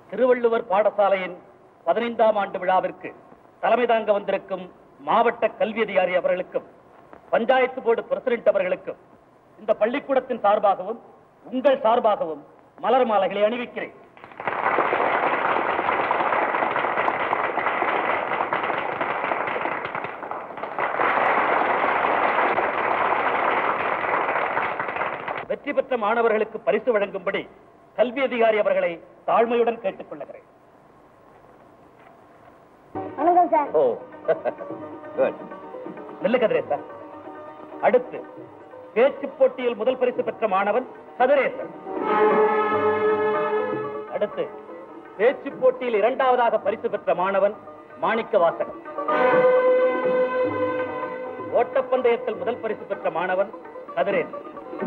திருவள்ளுவர் பாடசாலையின் பதினைந்தாம் ஆண்டு விழாவிற்கு தலைமை தாங்க வந்திருக்கும் மாவட்ட கல்வி அதிகாரி அவர்களுக்கும் பஞ்சாயத்து போர்டு பிரசிடென்ட் அவர்களுக்கும் இந்த பள்ளிக்கூடத்தின் சார்பாகவும் உங்கள் சார்பாகவும் மலர் மாலைகளை அணிவிக்கிறேன் வெற்றி பெற்ற மாணவர்களுக்கு பரிசு வழங்கும்படி கல்வி அதிகாரி அவர்களை தாழ்மையுடன் கேட்டுக் கொள்ளுகிறேன் வணக்கம் சார் ஓ குட் நெல்லு கதிரேசா அடுத்து பேச்சு போட்டியில் முதல் பரிசு பெற்ற மாணவன் கதிரேசன் அடுத்து பேச்சு போட்டியில் இரண்டாவதாக பரிசு பெற்ற மாணவன் மாணிக்க வாசகன் ஓட்டப்பந்தயத்தில் முதல் பரிசு பெற்ற மாணவன் கதிரேசன்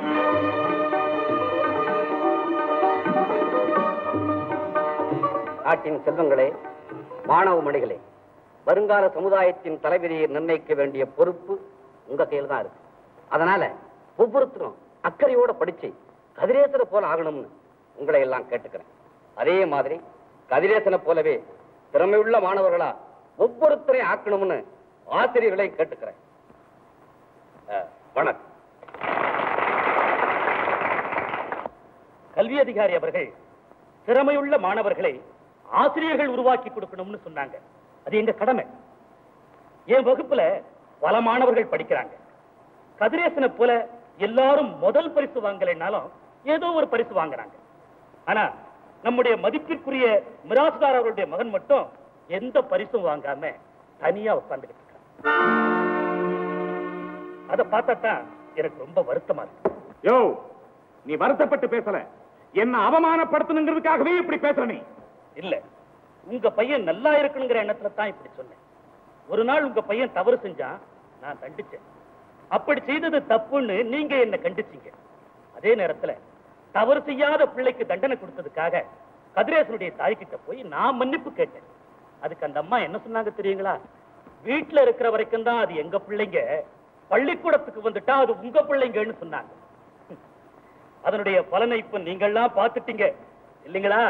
நாட்டின் செல்வங்களே மாணவ மணிகளே வருங்கால சமுதாயத்தின் தலைவிதியை நிர்ணயிக்க வேண்டிய பொறுப்பு உங்க கையில் தான் இருக்கு அதனால ஒவ்வொருத்தரும் அக்கறையோட படிச்சு கதிரேசனை போல ஆகணும்னு உங்களை எல்லாம் கேட்டுக்கிறேன் அதே மாதிரி கதிரேசனை போலவே திறமையுள்ள மாணவர்களா ஒவ்வொருத்தரையும் ஆக்கணும்னு ஆசிரியர்களை கேட்டுக்கிறேன் அஹ், வணக்கம் கல்வி அதிகாரி அவர்கள் திறமையுள்ள மாணவர்களை ஆசிரியர்கள் உருவாக்கி கொடுக்கணும்னு சொன்னாங்க அது எங்க கடமை என் வகுப்புல பல மாணவர்கள் படிக்கிறாங்க கதிரேசனை போல எல்லாரும் முதல் பரிசு வாங்கலைன்னாலும் ஏதோ ஒரு பரிசு வாங்குறாங்க ஆனா நம்முடைய மதிப்பிற்குரிய மிராசுதார் அவருடைய மகன் மட்டும் எந்த பரிசும் வாங்காம தனியா உட்கார்ந்துகிட்டு இருக்கான் அதை பார்த்தா தான் எனக்கு ரொம்ப வருத்தமா இருக்கு யோ நீ வருத்தப்பட்டு பேசல என்ன அவமானப்படுத்தணுங்கிறதுக்காகவே இப்படி பேசுற நீ இல்ல உங்க பையன் நல்லா இருக்கணுங்கிற எண்ணத்துல தான் இப்படி சொன்னேன் ஒரு நாள் உங்க பையன் தவறு செஞ்சான் நான் தண்டிச்சேன் அப்படி செய்தது தப்புன்னு நீங்க என்ன கண்டிச்சீங்க அதே நேரத்துல தவறு செய்யாத பிள்ளைக்கு தண்டனை கொடுத்ததுக்காக கதிரேசனுடைய தாய்கிட்ட போய் நான் மன்னிப்பு கேட்டேன் அதுக்கு அந்த அம்மா என்ன சொன்னாங்க தெரியுங்களா வீட்டுல இருக்கிற வரைக்கும் தான் அது எங்க பிள்ளைங்க பள்ளிக்கூடத்துக்கு வந்துட்டா அது உங்க பிள்ளைங்கன்னு சொன்னாங்க அதனுடைய பலனை இப்ப நீங்கள்லாம் பார்த்துட்டீங்க இல்லைங்களா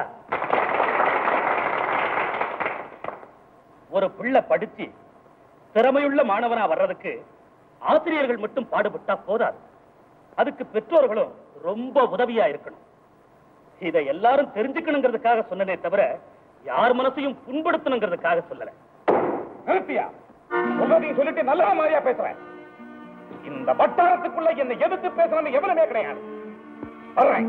ஒரு பிள்ளை படிச்சு திறமையுள்ள மாணவனா வர்றதுக்கு ஆசிரியர்கள் மட்டும் பாடுபட்டா போதாது அதுக்கு பெற்றோர்களும் ரொம்ப உதவியா இருக்கணும் இதை எல்லாரும் தெரிஞ்சுக்கணுங்கிறதுக்காக சொன்னனே தவிர யார் மனசையும் புண்படுத்தணுங்கிறதுக்காக சொல்லல நிறுத்தியா சொல்றதையும் சொல்லிட்டு நல்ல மாதிரியா பேசுறேன் இந்த வட்டாரத்துக்குள்ள என்னை எதிர்த்து பேசணும்னு எவனுமே கிடையாது வர்றேன்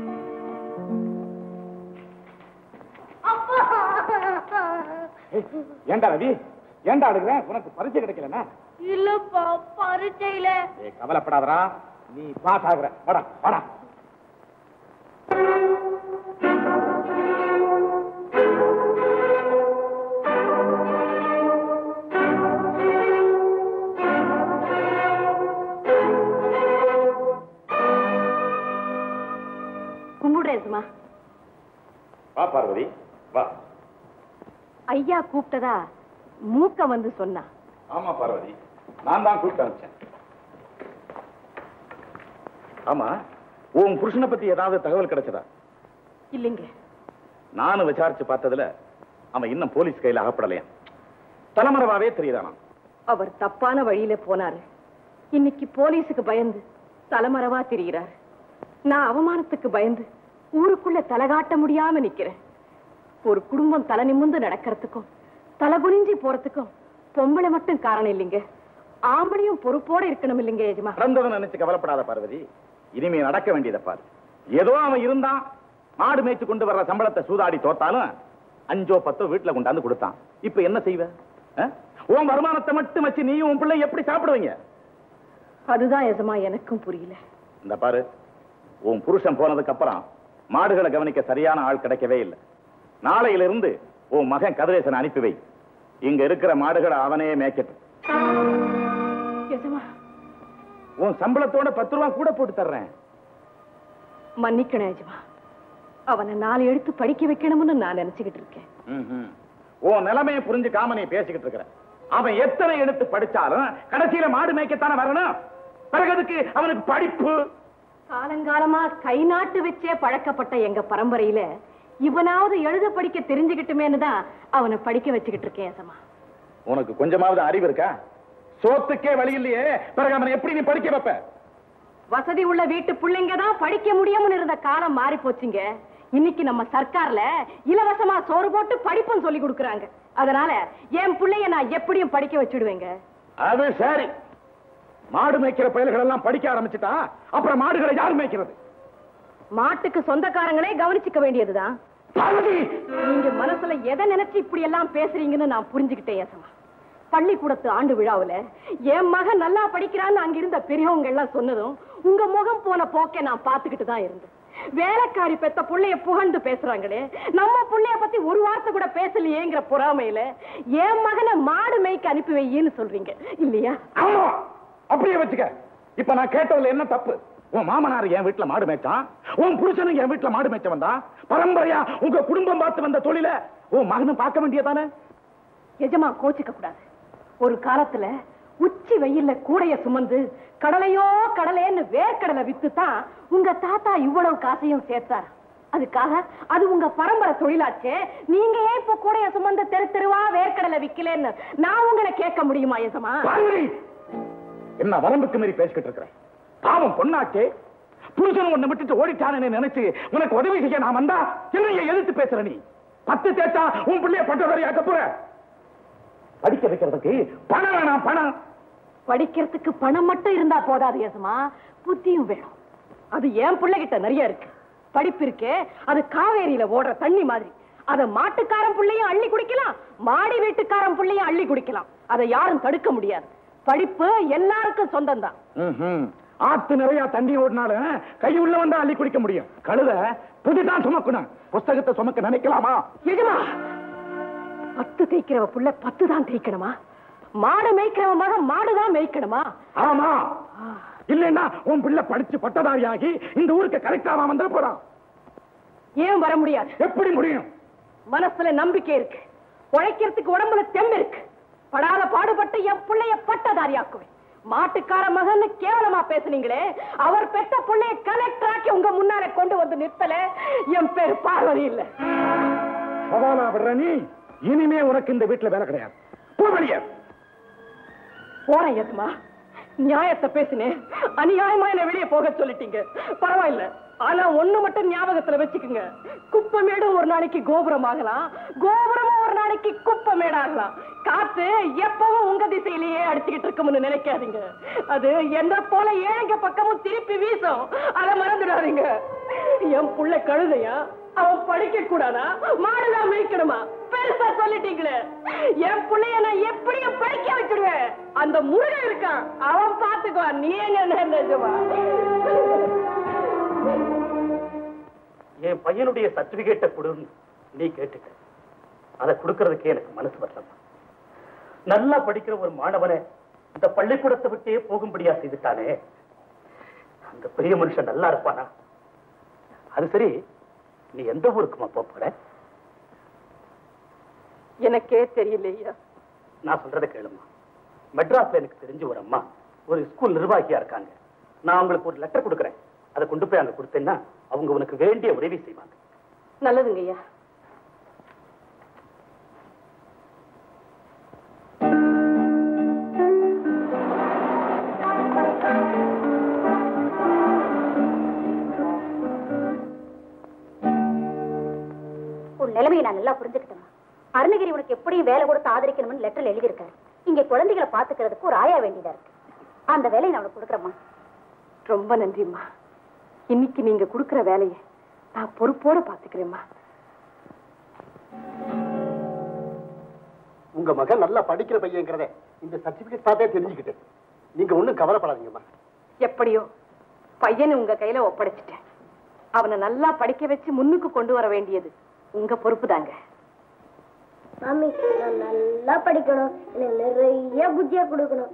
ஏய், ஏன்டா ரவி ஏன்டா அழுகுற உனக்கு பரிசு கிடைக்கலனா இல்லப்பா பரீட்சையில ஏய் கவலைப்படாதடா நீ பாஸ் ஆகுற வாடா வாடா கும்பிடுறேன் சும்மா வா பார்வதி வா ஐயா கூப்பிட்டதா மூக்க வந்து சொன்னா ஆமா பார்வதி நான் தான் கூப்பிட்டு அனுப்பிச்சேன் ஆமா உன் புருஷனை பத்தி ஏதாவது தகவல் கிடைச்சதா இல்லைங்க நானும் விசாரிச்சு பார்த்ததுல அவன் இன்னும் போலீஸ் கையில அகப்படலையா தலைமறைவாவே தெரியுதானா அவர் தப்பான வழியில போனாரு இன்னைக்கு போலீஸுக்கு பயந்து தலைமறைவா திரிகிறார் நான் அவமானத்துக்கு பயந்து ஊருக்குள்ள தலை காட்ட முடியாம நிக்கிறேன் ஒரு குடும்பம் தலை நிமிர்ந்து நடக்கிறதுக்கும் தலை குனிஞ்சி போறதுக்கும் பொம்பளை மட்டும் காரணம் இல்லைங்க ஆம்பளையும் பொறுப்போட இருக்கணும் இல்லைங்க எஜமா நடந்ததை நினைச்சு கவலைப்படாத பார்வதி இனிமே நடக்க வேண்டியதை பாரு ஏதோ அவன் இருந்தான் மாடு மேய்ச்சு கொண்டு வர்ற சம்பளத்தை சூதாடி தோத்தாலும் அஞ்சோ பத்தோ வீட்டுல கொண்டாந்து கொடுத்தான் இப்ப என்ன செய்வ ஆ? உன் வருமானத்தை மட்டும் வச்சு நீயும் உன் பிள்ளை எப்படி சாப்பிடுவீங்க அதுதான் எஜமா எனக்கும் புரியல இந்த பாரு உன் புருஷன் போனதுக்கு அப்புறம் மாடுகளை கவனிக்க சரியான ஆள் கிடைக்கவே இல்லை நாளையில இருந்து உன் மகன் கதிரேசனை அனுப்பி வை இங்க இருக்கிற மாடுகளை அவனே மேய்க்கட்டும் எஜமா உன் சம்பளத்தோட பத்து ரூபா கூட போட்டு தர்றேன் மன்னிக்கணும் எஜமா அவனை நாலு எழுத்து படிக்க வைக்கணும்னு நான் நினைச்சுக்கிட்டு இருக்கேன் ம்ஹும். உன் நிலைமையை புரிஞ்சுக்காம நீ பேசிக்கிட்டு இருக்கிற அவன் எத்தனை எடுத்து படிச்சாலும் கடைசியில மாடு மேய்க்கத்தானே வரணும் பிறகு அதுக்கு அவனுக்கு படிப்பு காலங்காலமா கை நாட்டு வச்சே பழக்கப்பட்ட எங்க பரம்பரையில இவனாவது எழுத படிக்க தெரிஞ்சுக்கிட்டுமேன்னு தான் அவனை படிக்க வச்சுக்கிட்டு இருக்கேன் ஏசமா உனக்கு கொஞ்சமாவது அறிவு இருக்கா சோத்துக்கே வழி இல்லையே பிறகு அவனை எப்படி நீ படிக்க வைப்ப வசதி உள்ள வீட்டு பிள்ளைங்க தான் படிக்க முடியும்னு இருந்த காலம் மாறி போச்சுங்க இன்னைக்கு நம்ம சர்க்கார்ல இலவசமா சோறு போட்டு படிப்பும் சொல்லி கொடுக்கறாங்க அதனால என் பிள்ளைய நான் எப்படியும் படிக்க வச்சிடுவேங்க அது சரி மாடு மேய்க்கிற பயல்கள் எல்லாம் படிக்க ஆரம்பிச்சுட்டா அப்புறம் மாடுகளை யார் மேய்க்கிறது மாட்டுக்கு சொந்தக்காரங்களே கவனிச்சுக்க வேண்டியதுதான் பார்வதி நீங்க மனசுல எதை நினைச்சு இப்படி எல்லாம் பேசுறீங்கன்னு நான் புரிஞ்சுக்கிட்டேன் ஏசமா பள்ளிக்கூடத்து ஆண்டு விழாவுல என் மகன் நல்லா படிக்கிறான்னு அங்கிருந்த பெரியவங்க எல்லாம் சொன்னதும் உங்க முகம் போன போக்கை நான் பார்த்துக்கிட்டு தான் இருந்தேன் வேலைக்காரி பெத்த புள்ளைய புகழ்ந்து பேசுறாங்களே நம்ம புள்ளைய பத்தி ஒரு வார்த்தை கூட பேசலையேங்கிற பொறாமையில என் மகனை மாடு மேய்க்க அனுப்பி வையின்னு சொல்றீங்க இல்லையா ஆமா அப்படியே வச்சுக்க இப்ப நான் கேட்டதுல என்ன தப்பு உன் மாமனார் என் வீட்டுல மாடு மேய்ச்சான் உன் புருஷனும் என் வீட்டுல மாடு மேய்ச்ச வந்தா பரம்பரையா உங்க குடும்பம் பார்த்து வந்த தொழில உன் மகனும் பார்க்க வேண்டியதானே எஜமா கோச்சிக்க கூடாது ஒரு காலத்துல உச்சி வெயில்ல கூடைய சுமந்து கடலையோ கடலேன்னு வேர்க்கடலை வித்து தான் உங்க தாத்தா இவ்வளவு காசையும் சேர்த்தார் அதுக்காக அது உங்க பரம்பரை தொழிலாச்சே நீங்க ஏன் இப்ப கூடைய சுமந்து தெரு தெருவா வேர்க்கடலை விக்கலன்னு நான் உங்களை கேட்க முடியுமா எசமா பார்வதி என்ன வரம்புக்கு மீறி பேசிக்கிட்டு இருக்கிறேன் பாவம் பொண்ணாச்சே புருஷன் உன்னை விட்டுட்டு ஓடிட்டானே நினைச்சு உனக்கு உதவி செய்ய நான் வந்தா என்னைய எதிர்த்து பேசுற நீ பத்து தேச்சா உன் பிள்ளைய பட்டதாரியாக்க போற படிக்க வைக்கிறதுக்கு பணம் வேணாம் பணம் படிக்கிறதுக்கு பணம் மட்டும் இருந்தா போதாது ஏசமா புத்தியும் வேணும் அது என் பிள்ளைகிட்ட நிறைய இருக்கு படிப்பு இருக்கே அது காவேரியில ஓடுற தண்ணி மாதிரி அத மாட்டுக்காரன் புள்ளையும் அள்ளி குடிக்கலாம் மாடி வீட்டுக்காரன் புள்ளையும் அள்ளி குடிக்கலாம் அதை யாரும் தடுக்க முடியாது படிப்பு எல்லாருக்கும் சொந்தம் தான் ம்ஹும். ஆத்து நிறைய தண்ணி ஓடினாலும் கை உள்ள வந்தா அள்ளி குடிக்க முடியும் கழுத புதிதான் சுமக்கணும் புஸ்தகத்தை சுமக்க நினைக்கலாமா எஜமா பத்து தேய்க்கிறவ புள்ள பத்து தான் தேய்க்கணுமா மாடு மேய்க்கிறவ மகன் மாடுதான் மேய்க்கணுமா ஆமா இல்லைன்னா உன் பிள்ளை படிச்சு பட்டதாரியாகி இந்த ஊருக்கு கரெக்டாவா வந்துட போறான் ஏன் வர முடியாது எப்படி முடியும் மனசுல நம்பிக்கை இருக்கு உழைக்கிறதுக்கு உடம்புல தெம்பு இருக்கு படாத பாடுபட்டு என் பிள்ளைய பட்டதாரியாக்குவேன் மாட்டுக்கார மகன்னு கேவலமா பேசுனீங்களே அவர் பெத்த பிள்ளைய கலெக்டர் ஆக்கி உங்க முன்னால கொண்டு வந்து நிறுத்தல என் பேரு பார்வதி இல்ல சவாலா விடுற நீ இனிமே உனக்கு இந்த வீட்டுல வேலை கிடையாது போ வெளியே போறேன் எதுமா நியாயத்தை பேசினேன் அநியாயமா என்ன வெளியே போக சொல்லிட்டீங்க பரவாயில்ல ஆனா ஒண்ணு மட்டும் ஞாபகத்துல வச்சுக்குங்க குப்பமேடும் ஒரு நாளைக்கு கோபுரம் ஆகலாம் கோபுரமும் ஒரு நாளைக்கு குப்பமேடாகலாம் காத்து எப்பவும் உங்க திசையிலேயே அடிச்சுக்கிட்டு இருக்கும்னு நினைக்காதீங்க அது என்ன போல ஏழைங்க பக்கமும் திருப்பி வீசும் அதை மறந்துடாதீங்க என் புள்ள கழுதையா அவன் படிக்க கூடாதா மாடுதான் மேய்க்கணுமா பெருசா சொல்லிட்டீங்களே என் புள்ளைய நான் எப்படியும் படிக்க வச்சிடுவேன் அந்த முருகன் இருக்கான் அவன் பாத்துக்குவான் நீ எங்க நிஜமா என் பையனுடைய சர்டிபிகேட்டை கொடுன்னு நீ கேட்டுட்ட அதை கொடுக்கறதுக்கே எனக்கு மனசு வரலம்மா நல்லா படிக்கிற ஒரு மாணவனை இந்த பள்ளிக்கூடத்தை விட்டே போகும்படியா செய்துட்டானே அந்த பெரிய மனுஷன் நல்லா இருப்பானா அது சரி நீ எந்த ஊருக்குமா போக போற எனக்கே தெரியலையா நான் சொல்றதை கேளுமா மெட்ராஸ்ல எனக்கு தெரிஞ்ச ஒரு அம்மா ஒரு ஸ்கூல் நிர்வாகியா இருக்காங்க நான் அவங்களுக்கு ஒரு லெட்டர் கொடுக்குறேன் அதை கொண்டு போய் அங்க கொடுத்தேன்னா அவங்க உனக்கு வேண்டிய உதவி செய்வாங்க நல்லதுங்க ஐயா உன் நிலைமையை நான் நல்லா புரிஞ்சுக்கிட்டேன் அருணகிரி உனக்கு எப்படியும் வேலை கொடுத்து ஆதரிக்கணும்னு லெட்டர்ல எழுதியிருக்காரு இங்க குழந்தைகளை பாத்துக்கிறதுக்கு ஒரு ஆயா வேண்டியதா இருக்கு அந்த வேலையை நான் உனக்கு கொடுக்குறேம்மா ரொம்ப நன்றிம்மா இன்னைக்கு நீங்க கொடுக்கிற வேலையை நான் பொறுப்போட பாத்துக்கிறேம்மா உங்க மகன் நல்லா படிக்கிற பையங்கிறத இந்த சர்டிபிகேட் பார்த்தே தெரிஞ்சுக்கிட்டேன் நீங்க ஒண்ணும் கவலைப்படாதீங்கம்மா எப்படியோ பையனை உங்க கையில ஒப்படைச்சிட்டேன் அவனை நல்லா படிக்க வச்சு முன்னுக்கு கொண்டு வர வேண்டியது உங்க பொறுப்பு தாங்க மாமி நான் நல்லா படிக்கணும் எனக்கு நிறைய புத்தியா கொடுக்கணும்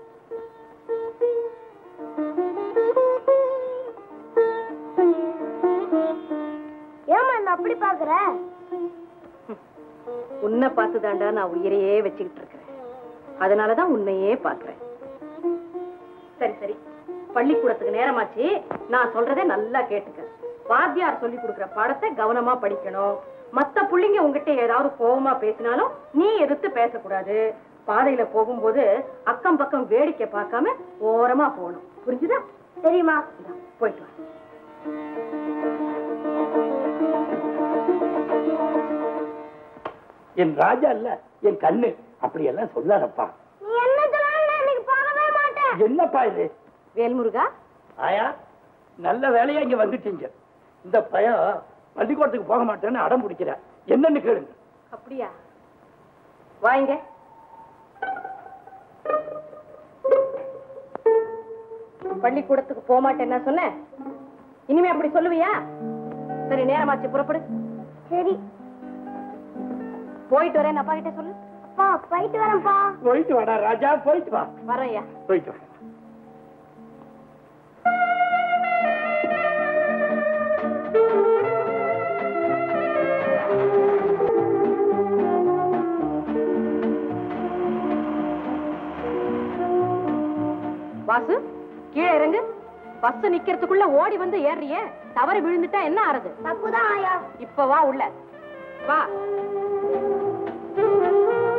ஏமா என்ன அப்படி பாக்குற உன்னை பார்த்துதான்டா நான் உயிரையே வச்சுக்கிட்டு இருக்கிறேன் அதனாலதான் உன்னையே பாக்குறேன் சரி சரி பள்ளிக்கூடத்துக்கு நேரமாச்சு நான் சொல்றதை நல்லா கேட்டுக்க வாத்தியார் சொல்லி கொடுக்கிற பாடத்தை கவனமா படிக்கணும் மத்த புள்ளைங்க உங்ககிட்ட ஏதாவது கோவமா பேசினாலும் நீ எதிர்த்து பேசக்கூடாது பாதையில போகும்போது அக்கம் பக்கம் வேடிக்கை பார்க்காம ஓரமா போகணும் புரிஞ்சுதா தெரியுமா இந்தா, போயிட்டு வா என் ராஜா இல்ல என் கண்ணு அப்படி எல்லாம் சொல்லாதப்பா நீ என்ன சொன்னாலும் இன்னைக்கு போகவே மாட்டேன் என்னப்பா இது வேல்முருகா ஆயா நல்ல வேலையா இங்க வந்துட்டீங்க இந்த பையன் பள்ளிக்கூடத்துக்கு போக மாட்டேன்னு அடம் பிடிக்கிற என்னன்னு கேளுங்க அப்படியா வாங்க பள்ளிக்கூடத்துக்கு போக மாட்டேன்னா சொன்னேன் இனிமே அப்படி சொல்லுவியா சரி நேரமாச்சு புறப்படு சரி போயிட்டு வரேன் அப்பா கிட்ட சொல்லு அப்பா போயிட்டு வரேன்ப்பா போயிட்டு வாடா ராஜா போயிட்டு வா வரேன்யா போயிட்டு வா வாசு கீழே இறங்கு பஸ் நிக்கிறதுக்குள்ள ஓடி வந்து ஏறிய தவறு விழுந்துட்டா என்ன ஆறது தப்புதான் ஆயா இப்ப வா உள்ள வா